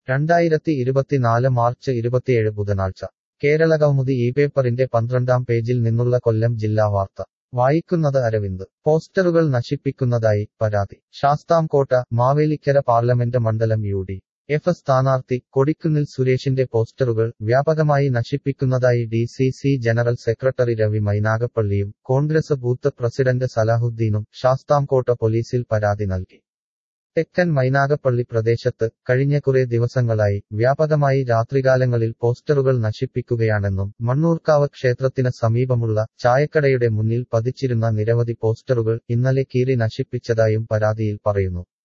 രണ്ടായിരത്തി ഇരുപത്തിനാല് മാർച്ച് ഇരുപത്തിയേഴ് ബുധനാഴ്ച കേരള കൗമുദി ഈ പേപ്പറിന്റെ പന്ത്രണ്ടാം പേജിൽ നിന്നുള്ള കൊല്ലം ജില്ലാ വാർത്ത വായിക്കുന്നത് അരവിന്ദ് പോസ്റ്ററുകൾ നശിപ്പിക്കുന്നതായി പരാതി ശാസ്താംകോട്ട മാവേലിക്കര പാർലമെന്റ് മണ്ഡലം യു ഡി എഫ് സ്ഥാനാർത്ഥി കൊടിക്കുന്നിൽ സുരേഷിന്റെ പോസ്റ്ററുകൾ വ്യാപകമായി നശിപ്പിക്കുന്നതായി D C C general secretary Ravi മൈനാഗപ്പള്ളിയും കോൺഗ്രസ് ബൂത്ത് പ്രസിഡന്റ് സലാഹുദ്ദീനും ശാസ്താംകോട്ട പോലീസിൽ പരാതി നൽകി തെക്കൻ മൈനാഗപ്പള്ളി പ്രദേശത്ത് കഴിഞ്ഞ കുറെ ദിവസങ്ങളായി വ്യാപകമായി രാത്രികാലങ്ങളിൽ പോസ്റ്ററുകൾ നശിപ്പിക്കുകയാണെന്നും മണ്ണൂർക്കാവ് ക്ഷേത്രത്തിന് സമീപമുള്ള ചായക്കടയുടെ മുന്നിൽ പതിച്ചിരുന്ന നിരവധി പോസ്റ്ററുകൾ ഇന്നലെ കീറി നശിപ്പിച്ചതായും പരാതിയിൽ പറയുന്നു